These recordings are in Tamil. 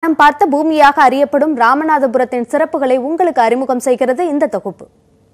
வானம் பார்த்த பூமியாக அறியப்படும் ராமநாதபுரத்தின் சிறப்புகளை உங்களுக்கு அறிமுகம் செய்கிறது இந்த தொகுப்பு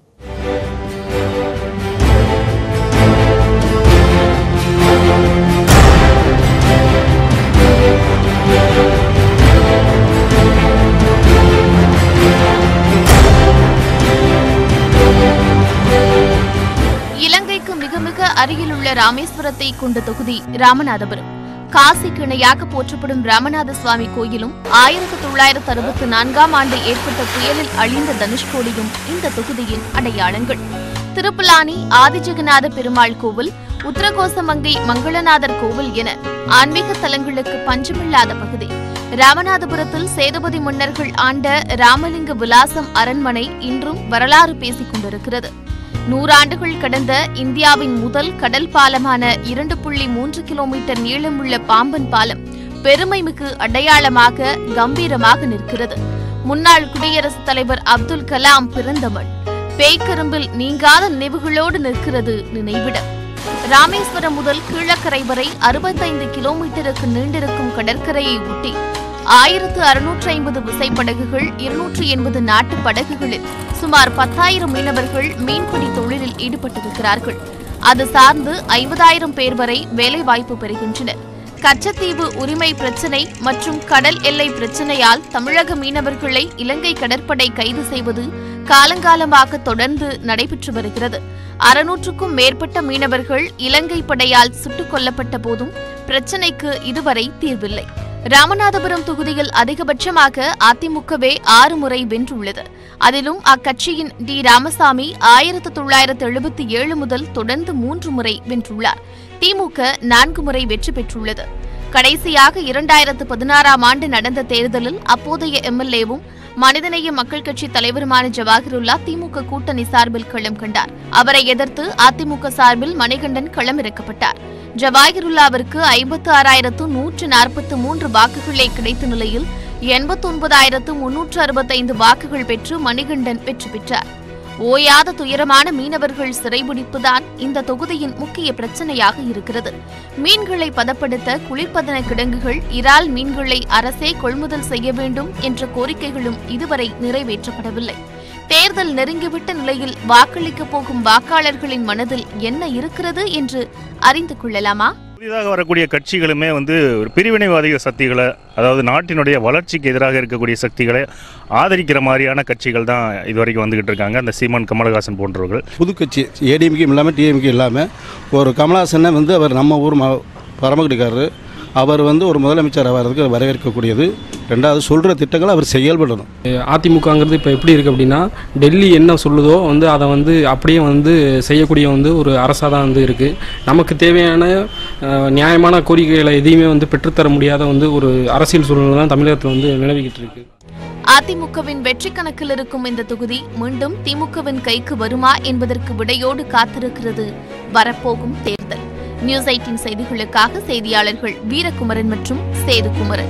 இலங்கைக்கு மிக மிக அருகிலுள்ள ராமேஸ்வரத்தை கொண்ட தொகுதி ராமநாதபுரம் காசிக்கு இணையாக போற்றப்படும் ராமநாத சுவாமி கோயிலும் ஆயிரத்து தொள்ளாயிரத்து அறுபத்தி நான்காம் ஆண்டு ஏற்பட்ட புயலில் அழிந்த தனுஷ்கோடியும் இந்த தொகுதியின் அடையாளங்கள் திருப்புலானி ஆதிஜெகநாத பெருமாள் கோவில் உத்தரகோசமங்கை மங்களநாதர் கோவில் என ஆன்மீக தலங்களுக்கு பஞ்சமில்லாத பகுதி ராமநாதபுரத்தில் சேதுபதி மன்னர்கள் ஆண்ட ராமலிங்க விலாசம் அரண்மனை இன்றும் வரலாறு பேசிக் கொண்டிருக்கிறது நூறாண்டுகள் கடந்த இந்தியாவின் முதல் கடல் பாலமான இரண்டு புள்ளி மூன்று கிலோமீட்டர் நீளமுள்ள பாம்பன் பாலம் பெருமைமிகு அடையாளமாக கம்பீரமாக நிற்கிறது முன்னாள் குடியரசுத் தலைவர் அப்துல் கலாம் பிறந்த மண் பேய்க்கரும்பில் நீங்காத நினைவுகளோடு நிற்கிறது நினைவிடம் ராமேஸ்வரம் முதல் கீழக்கரை வரை அறுபத்தைந்து கிலோமீட்டருக்கு நீண்டிருக்கும் கடற்கரையை ஒட்டி ஆயிரத்து அறுநூற்று ஐம்பது விசைப்படகுகள் இருநூற்று எண்பது நாட்டு படகுகளில் சுமார் பத்தாயிரம் மீனவர்கள் மீன்பிடி தொழிலில் ஈடுபட்டிருக்கிறார்கள் அது சார்ந்து ஐம்பதாயிரம் பேர் வரை வேலைவாய்ப்பு பெறுகின்றனர் கச்சத்தீவு உரிமை பிரச்சினை மற்றும் கடல் எல்லை பிரச்சினையால் தமிழக மீனவர்களை இலங்கை கடற்படை கைது செய்வது காலங்காலமாக தொடர்ந்து நடைபெற்று வருகிறது அறுநூற்றுக்கும் மேற்பட்ட மீனவர்கள் இலங்கை படையால் சுட்டுக் கொல்லப்பட்ட போதும் பிரச்சினைக்கு இதுவரை தீர்வில்லை ராமநாதபுரம் தொகுதியில் அதிகபட்சமாக அதிமுகவே ஆறு முறை வென்றுள்ளது அதிலும் அக்கட்சியின் டி ராமசாமி ஆயிரத்து தொள்ளாயிரத்து எழுபத்தி ஏழு முதல் தொடர்ந்து மூன்று முறை வென்றுள்ளார் திமுக நான்கு முறை வெற்றி பெற்றுள்ளது கடைசியாக இரண்டாயிரத்து பதினாறாம் ஆண்டு நடந்த தேர்தலில் அப்போதைய எம்எல்ஏவும் மனிதநேய மக்கள் கட்சி தலைவருமான ஜவாஹிருல்லா திமுக கூட்டணி சார்பில் களம் கண்டார் அவரை எதிர்த்து அதிமுக சார்பில் மணிகண்டன் களமிறக்கப்பட்டார் ஜவாஹிருல்லாவிற்கு ஐம்பத்து ஆறாயிரத்து நூற்று நாற்பத்து மூன்று வாக்குகளே கிடைத்த நிலையில் எண்பத்தொன்பதாயிரத்து முன்னூற்று அறுபத்தைந்து வாக்குகள் பெற்று மணிகண்டன் வெற்றி பெற்றார் ஓயாத துயரமான மீனவர்கள் சிறைபிடிப்புதான் இந்த தொகுதியின் முக்கிய பிரச்சனையாக இருக்கிறது மீன்களை பதப்படுத்த குளிர்பதன கிடங்குகள் இறால் மீன்களை அரசே கொள்முதல் செய்ய வேண்டும் என்ற கோரிக்கைகளும் இதுவரை நிறைவேற்றப்படவில்லை தேர்தல் நெருங்கிவிட்ட நிலையில் வாக்களிக்கப் போகும் வாக்காளர்களின் மனதில் என்ன இருக்கிறது என்று அறிந்து கொள்ளலாமா புதிதாக வரக்கூடிய கட்சிகளுமே வந்து ஒரு பிரிவினைவாதிக சக்திகளை அதாவது நாட்டினுடைய வளர்ச்சிக்கு எதிராக இருக்கக்கூடிய சக்திகளை ஆதரிக்கிற மாதிரியான கட்சிகள் தான் இதுவரைக்கும் வந்துகிட்டு இருக்காங்க அந்த சீமான் கமலஹாசன் போன்றவர்கள் புது கட்சி ஏடிஎம்கே இல்லாமல் டிஎம்கே இல்லாமல் ஒரு கமலஹாசனை வந்து அவர் நம்ம ஊர் ம பரமக்குடிக்காரரு அவர் வந்து ஒரு முதலமைச்சர் ஆகிறதுக்கு வரவேற்கக்கூடியது ரெண்டாவது சொல்கிற திட்டங்களை அவர் செயல்படணும் அதிமுகங்கிறது இப்போ எப்படி இருக்குது அப்படின்னா டெல்லி என்ன சொல்லுதோ வந்து அதை வந்து அப்படியே வந்து செய்யக்கூடிய வந்து ஒரு அரசாக தான் வந்து இருக்குது நமக்கு தேவையான அஹ், நியாயமான கோரிக்கைகளை எதையுமே வந்து பெற்றுத்தர முடியாத வந்து ஒரு அரசியல் சூழ்நிலை தான் தமிழகத்தில் வந்து நிலவிக்கிட்டு இருக்கு அதிமுகவின் வெற்றி கணக்கில் இருக்கும் இந்த தொகுதி மீண்டும் திமுகவின் கைக்கு வருமா என்பதற்கு விடையோடு காத்திருக்கிறது வரப்போகும் தேர்தல் நியூஸ் எயிட்டின் செய்திகளுக்காக செய்தியாளர்கள் வீரகுமரன் மற்றும் சேதுகுமரன்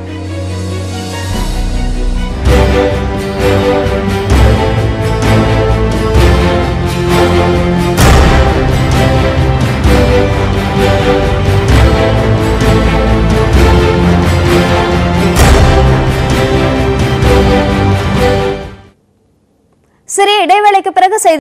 சிறிய இடைவேளைக்கு பிறகு செய்தி